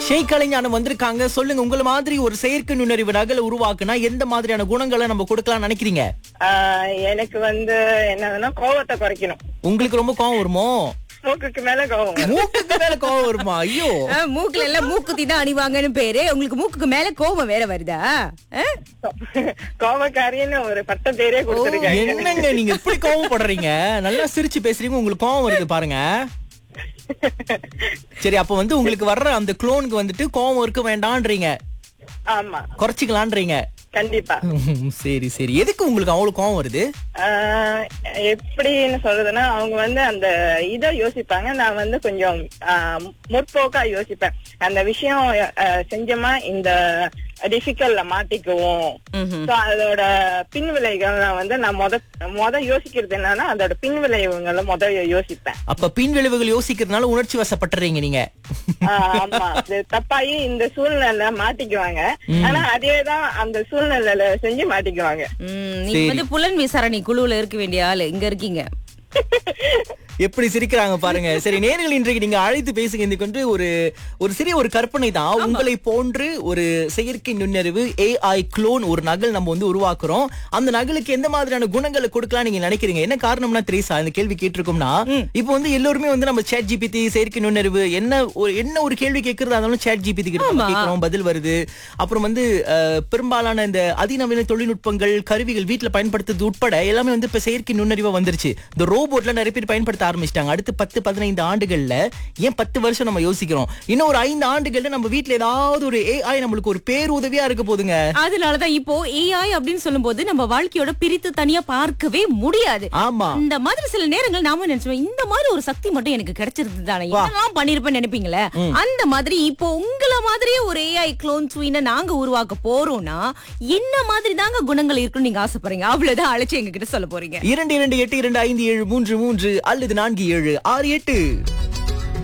ஷேக் கலைஞானம் வந்திருக்காங்க சொல்லுங்க உங்கள மாதிரி ஒரு செயற்கை நுண்ணறிவு நகலை உருவாக்குனா எந்த மாதிரியான குணங்களை நம்ம கொடுக்கலாம் நினைக்கிறீங்க ஆஹ் எனக்கு வந்து என்னதுன்னா கோவத்தை குறைக்கணும் உங்களுக்கு ரொம்ப கோவம் வருமோ மூக்குக்கு மேல கோவம் மூக்குக்கு மேல கோவம் வருமா ஐயோ ஆ, மூக்குல எல்லாம் மூக்குத்தி தான் அணிவாங்கன்னு பேரு உங்களுக்கு மூக்குக்கு மேல கோபம் வேற வருதா ஆ? கோவக்காரின்னு ஒரு பட்ட பேரே கொடுத்துருக்காங்க என்னங்க நீங்க இப்படி கோவப்படுறீங்க நல்லா சிரிச்சு பேசுறீங்க உங்களுக்கு கோவம் வருது பாருங்க சரி அப்ப வந்து உங்களுக்கு வர்ற அந்த குளோனுக்கு வந்துட்டு கோவம் இருக்க வேண்டான்றீங்க ஆமா குறைச்சிக்கலான்றீங்க கண்டிப்பா ம், சரி சரி எதுக்கு உங்களுக்கு அவ்வளவு கோவம் வருது ஆஹ் எப்படின்னு சொல்றதுன்னா அவங்க வந்து அந்த இத யோசிப்பாங்க நான் வந்து கொஞ்சம் ஆஹ் முற்போக்கா யோசிப்பேன் அந்த விஷயம் ஆஹ் செஞ்சோமா இந்த டிஃபிகல்ட்ல மாட்டிக்குவோம் ம்ஹும். So, அதோட பின் விளைவுகள் நான் வந்து நான் முத முத யோசிக்கிறது என்னன்னா அதோட பின் விளைவுகளை முத யோசிப்பேன் அப்ப பின் விளைவுகள் யோசிக்கிறதுனால உணர்ச்சி வசப்பட்டுறீங்க நீங்க ஆஹ் ஆமா அது தப்பாயி இந்த சூழ்நிலை மாட்டிக்குவாங்க ஆனா அதேதான் அந்த சூழ்நிலையில செஞ்சு மாட்டிக்குவாங்க ம், நீங்க வந்து புலன் விசாரணை குழுவுல இருக்க வேண்டிய ஆளு இங்க இருக்கீங்க எப்படி சிரிக்கிறாங்க பாருங்க சரி நேர்கள் இன்றைக்கு நீங்க அழைத்து பேசுங்க இதுக்கு வந்து ஒரு ஒரு சிறிய ஒரு கற்பனை தான் உங்களை போன்று ஒரு செயற்கை நுண்ணறிவு ஏஐ க்ளோன் ஒரு நகல் நம்ம வந்து உருவாக்குறோம் அந்த நகலுக்கு எந்த மாதிரியான குணங்களை கொடுக்கலாம் நீங்க நினைக்கிறீங்க என்ன காரணம்னா திரேசா இந்த கேள்வி கேட்டிருக்கோம்னா இப்போ வந்து எல்லோருமே வந்து நம்ம சேட் ஜிபிடி செயற்கை நுண்ணறிவு என்ன ஒரு என்ன ஒரு கேள்வி கேட்கறதா இருந்தாலும் சேட் ஜிபிடி கிட்ட நம்ம கேட்கிறோம் பதில் வருது அப்புறம் வந்து அஹ், பெரும்பாலான இந்த அதிநவீன தொழில்நுட்பங்கள் கருவிகள் வீட்டுல பயன்படுத்துறது உட்பட எல்லாமே வந்து இப்ப செயற்கை நுண்ணறிவா வந்துருச்சு இந்த ரோபோட்ல நிறைய பேர் பயன்படுத்த ஆரம்பிச்சிட்டாங்க அடுத்து பத்து பதினைந்து ஆண்டுகள்ல ஏன் பத்து வருஷம் நம்ம யோசிக்கிறோம் இன்னும் ஒரு ஐந்து ஆண்டுகள்ல நம்ம வீட்டுல ஏதாவது ஒரு ஏஐ நம்மளுக்கு ஒரு பேருதவியா இருக்க போதுங்க அதனாலதான் இப்போ ஏஐ அப்படின்னு சொல்லும்போது நம்ம வாழ்க்கையோட பிரித்து தனியா பார்க்கவே முடியாது ஆமா இந்த மாதிரி சில நேரங்கள் நாம நினைச்சோம் இந்த மாதிரி ஒரு சக்தி மட்டும் எனக்கு கிடைச்சிருந்து தானே என்னெல்லாம் பண்ணிருப்பேன்னு நினைப்பீங்களே அந்த மாதிரி இப்போ உங்களை மாதிரியே ஒரு ஏஐ க்ளோன் சுயினை நாங்க உருவாக்க போறோம்னா என்ன மாதிரி தாங்க குணங்கள் இருக்குன்னு நீங்க ஆசைப்படுறீங்க அவ்வளவுதான் அழைச்சு எங்க கிட்ட சொல்ல போறீங்க இரண்டு இரண்டு எட்டு இரண்டு ஐந்து ஏழு மூன்று மூன்று அல்லது நான்கு ஏழு ஆறு எட்டு